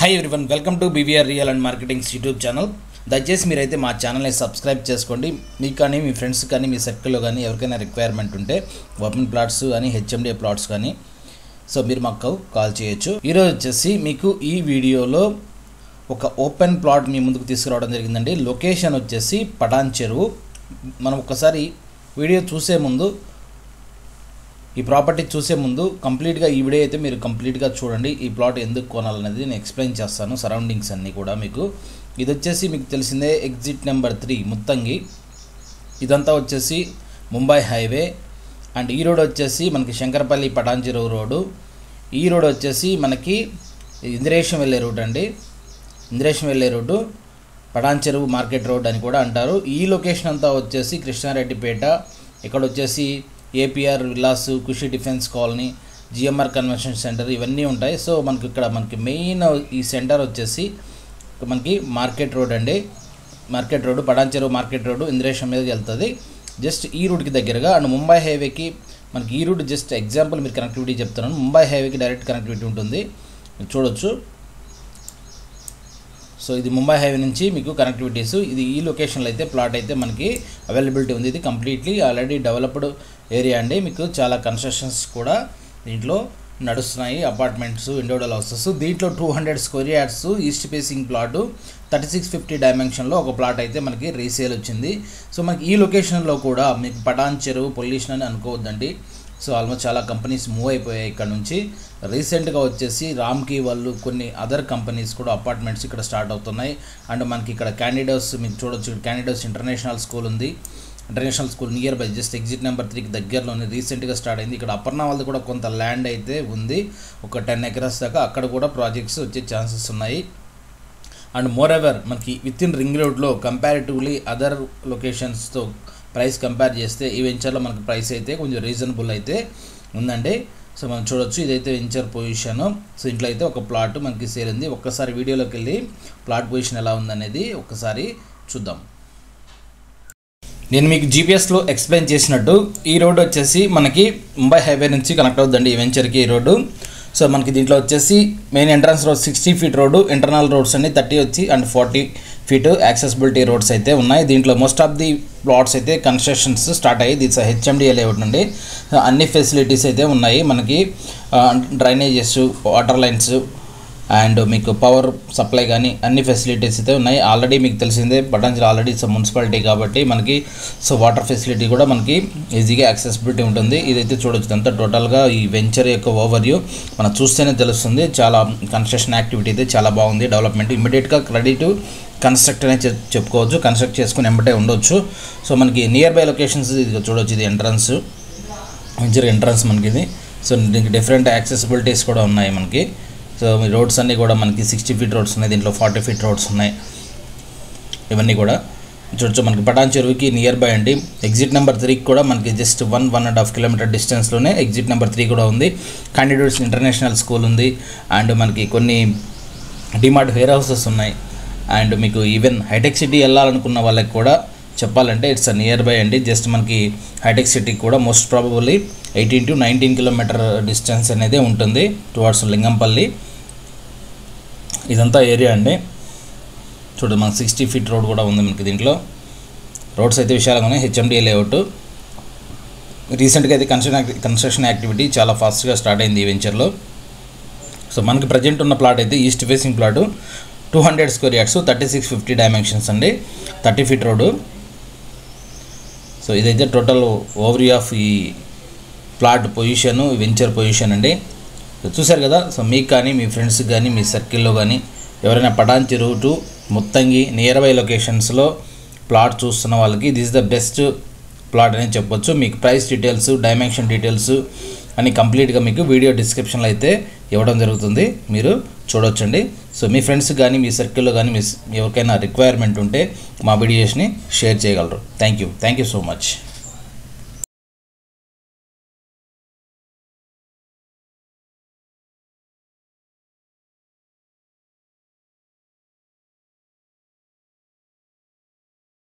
hi everyone welcome to BVR real and marketings YouTube channel దయచేసి మీరైతే మా ఛానల్ని సబ్స్క్రైబ్ చేసుకోండి మీకు కానీ మీ ఫ్రెండ్స్ కానీ మీ సర్కిల్లో కానీ ఎవరికైనా రిక్వైర్మెంట్ ఉంటే ఓపెన్ ప్లాట్స్ కానీ హెచ్ఎండిఏ ప్లాట్స్ కానీ సో మీరు మాకు కాల్ చేయొచ్చు ఈరోజు వచ్చేసి మీకు ఈ వీడియోలో ఒక ఓపెన్ ప్లాట్ మీ ముందుకు తీసుకురావడం జరిగిందండి లొకేషన్ వచ్చేసి పటాన్ చెరువు మనం ఒకసారి వీడియో చూసే ముందు ఈ ప్రాపర్టీ చూసే ముందు కంప్లీట్గా ఈ వీడియో అయితే మీరు కంప్లీట్గా చూడండి ఈ ప్లాట్ ఎందుకు కొనాలనేది నేను ఎక్స్ప్లెయిన్ చేస్తాను సరౌండింగ్స్ అన్నీ కూడా మీకు ఇది వచ్చేసి మీకు తెలిసిందే ఎగ్జిట్ నెంబర్ త్రీ ముత్తంగి ఇదంతా వచ్చేసి ముంబై హైవే అండ్ ఈ రోడ్ వచ్చేసి మనకి శంకరపల్లి పటాంచెరువు రోడ్డు ఈ రోడ్ వచ్చేసి మనకి ఇందిరేశం వెళ్ళే రూట్ అండి ఇందిరేశం వెళ్ళే రోడ్డు పటాంచెరువు మార్కెట్ రోడ్ అని కూడా అంటారు ఈ లొకేషన్ అంతా వచ్చేసి కృష్ణారెడ్డిపేట ఇక్కడ వచ్చేసి APR villas Khushi defence colony GMR convention centre ఇవన్నీ ఉంటాయి సో మనకి ఇక్కడ మనకి మెయిన్ ఈ సెంటర్ వచ్చేసి మనకి మార్కెట్ రోడ్ అండి market road Patancheru market road Indresham మీదకి వెళ్తుంది జస్ట్ ఈ రూట్కి దగ్గరగా అండ్ ముంబై హైవేకి మనకి ఈ రూట్ జస్ట్ ఎగ్జాంపుల్ మీరు కనెక్టివిటీ చెప్తున్నాను ముంబై హైవేకి డైరెక్ట్ కనెక్టివిటీ ఉంటుంది మీరు చూడొచ్చు సో ఇది ముంబై హైవే నుంచి మీకు కనెక్టివిటీస్ ఇది ఈ లొకేషన్లో అయితే ప్లాట్ అయితే మనకి అవైలబిలిటీ ఉంది ఇది కంప్లీట్లీ ఆల్రెడీ డెవలప్డ్ ఏరియా అండి మీకు చాలా కన్స్ట్రక్షన్స్ కూడా దీంట్లో నడుస్తున్నాయి అపార్ట్మెంట్స్ ఇండివిజువల్ హౌసెస్ దీంట్లో two hundred square yards east facing plot thirty six fifty డైమెన్షన్లో ఒక ప్లాట్ అయితే మనకి రీసేల్ వచ్చింది సో మనకి ఈ లొకేషన్లో కూడా మీకు పటాన్ చెరువు పొల్యూషన్ అని అనుకోవద్దండి సో ఆల్మోస్ట్ చాలా కంపెనీస్ మూవ్ అయిపోయాయి ఇక్కడ నుంచి రీసెంట్గా వచ్చేసి రామ్కి వాళ్ళు కొన్ని అదర్ కంపెనీస్ కూడా అపార్ట్మెంట్స్ ఇక్కడ స్టార్ట్ అవుతున్నాయి అండ్ మనకి ఇక్కడ క్యాండిడేట్స్ మీకు చూడొచ్చు క్యాండిడేట్స్ ఇంటర్నేషనల్ స్కూల్ ఉంది international school near by just exit number త్రీకి దగ్గరలోనే రీసెంట్గా స్టార్ట్ అయింది ఇక్కడ అపర్ణ వాళ్ళది కూడా కొంత ల్యాండ్ అయితే ఉంది ఒక టెన్ ఎకరస్ దాకా అక్కడ కూడా ప్రాజెక్ట్స్ వచ్చే ఛాన్సెస్ ఉన్నాయి అండ్ మోర్ ఎవర్ మనకి విత్ ఇన్ రింగ్ రోడ్లో కంపారిటివ్లీ అదర్ లొకేషన్స్తో ప్రైస్ కంపేర్ చేస్తే ఈ వెంచర్లో మనకి ప్రైస్ అయితే కొంచెం రీజనబుల్ అయితే ఉందండి సో మనం చూడొచ్చు ఇదైతే వెంచర్ పొజిషన్ సో ఇంట్లో అయితే ఒక ప్లాట్ మనకి సేల్ ఉంది ఒక్కసారి వీడియోలోకి వెళ్ళి ప్లాట్ పొజిషన్ ఎలా ఉందనేది ఒకసారి చూద్దాం నేను మీకు జీపీఎస్లో ఎక్స్ప్లెయిన్ చేసినట్టు ఈ రోడ్ వచ్చేసి మనకి ముంబై హైవే నుంచి కనెక్ట్ అవుతుందండి ఈ వెంచర్కి ఈ రోడ్డు సో మనకి దీంట్లో వచ్చేసి main entrance road sixty feet road internal roads అన్ని థర్టీ వచ్చి and forty feet accessibility roads అయితే ఉన్నాయి దీంట్లో మోస్ట్ ఆఫ్ ది ప్లాట్స్ అయితే కన్స్ట్రక్షన్స్ స్టార్ట్ అయ్యి దీట్స్ హెచ్ఎండిఏ లేఅవుట్ నుండి అన్ని ఫెసిలిటీస్ అయితే ఉన్నాయి మనకి డ్రైనేజెస్ వాటర్ లైన్స్ అండ్ మీకు పవర్ సప్లై కానీ అన్ని ఫెసిలిటీస్ అయితే ఉన్నాయి ఆల్రెడీ మీకు తెలిసిందే పటాంజలి ఆల్రెడీ సో మున్సిపాలిటీ కాబట్టి మనకి సో వాటర్ ఫెసిలిటీ కూడా మనకి ఈజీగా యాక్సెసిబిలిటీ ఉంటుంది ఇదైతే చూడొచ్చు అంతా టోటల్గా ఈ వెంచర్ యొక్క ఓవర్వ్యూ మనం చూస్తేనే తెలుస్తుంది చాలా కన్స్ట్రక్షన్ యాక్టివిటీ అయితే చాలా బాగుంది డెవలప్మెంట్ ఇమీడియట్గా క్రెడిట్ కన్స్ట్రక్ట్ అనే చెప్పుకోవచ్చు కన్స్ట్రక్ట్ చేసుకుని ఎంబటే ఉండొచ్చు సో మనకి నియర్ బై లొకేషన్స్ ఇది చూడొచ్చు ఇది ఎంట్రన్స్ వెంచర్ ఎంట్రన్స్ మనకి ఇది సో దీనికి డిఫరెంట్ యాక్సెసిబిలిటీస్ కూడా ఉన్నాయి మనకి సో మీ రోడ్స్ అన్నీ కూడా మనకి సిక్స్టీ ఫీట్ రోడ్స్ ఉన్నాయి దీంట్లో ఫార్టీ ఫీట్ రోడ్స్ ఉన్నాయి ఇవన్నీ కూడా చూడొచ్చు మనకి పటాన్ చెరువుకి నియర్ బై అండి ఎగ్జిట్ నెంబర్ త్రీకి కూడా మనకి just one one and half kilometre డిస్టెన్స్లోనే ఎగ్జిట్ నెంబర్ త్రీ కూడా ఉంది క్యాండిడేట్స్ ఇంటర్నేషనల్ స్కూల్ ఉంది అండ్ మనకి కొన్ని డిమార్ట్ వేర్ హౌసెస్ ఉన్నాయి అండ్ మీకు ఈవెన్ హైటెక్ సిటీ వెళ్ళాలనుకున్న వాళ్ళకి కూడా చెప్పాలంటే ఇట్స్ అ నియర్ బై అండి జస్ట్ మనకి హైటెక్ సిటీకి కూడా most probably eighteen to nineteen kilometre distance అనేది ఉంటుంది టువార్డ్స్ లింగంపల్లి ఇదంతా ఏరియా అండి చూడండి మనకి సిక్స్టీ ఫీట్ రోడ్ కూడా ఉంది మనకి దీంట్లో రోడ్స్ అయితే విశాలంగా ఉన్నాయి హెచ్ఎండిఏ లేఅవుట్ రీసెంట్గా అయితే కన్స్ట్రక్షన్ కన్స్ట్రక్షన్ యాక్టివిటీ చాలా ఫాస్ట్గా స్టార్ట్ అయింది ఈ వెంచర్లో సో మనకి ప్రజెంట్ ఉన్న ప్లాట్ అయితే east facing plot two hundred square yards thirty six fifty dimensions అండి థర్టీ ఫీట్ రోడ్డు సో ఇదైతే టోటల్ ఓవరీ ఆఫ్ ఈ ప్లాట్ పొజిషన్ వెంచర్ పొజిషన్ అండి చూసారు కదా సో మీకు కానీ మీ ఫ్రెండ్స్కి కానీ మీ సర్కిల్లో కానీ ఎవరైనా Patancheru to Muthangi near by లొకేషన్స్లో ప్లాట్ చూస్తున్న వాళ్ళకి దిస్ ద బెస్ట్ ప్లాట్ అని చెప్పొచ్చు మీకు ప్రైస్ డీటెయిల్స్ డైమెన్షన్ డీటెయిల్స్ అని కంప్లీట్గా మీకు వీడియో డిస్క్రిప్షన్లో అయితే ఇవ్వడం జరుగుతుంది మీరు చూడొచ్చండి సో మీ ఫ్రెండ్స్ కానీ మీ సర్కిల్లో కానీ మీ ఎవరికైనా రిక్వైర్మెంట్ ఉంటే మా వీడియోస్ని షేర్ చేయగలరు thank you thank you so much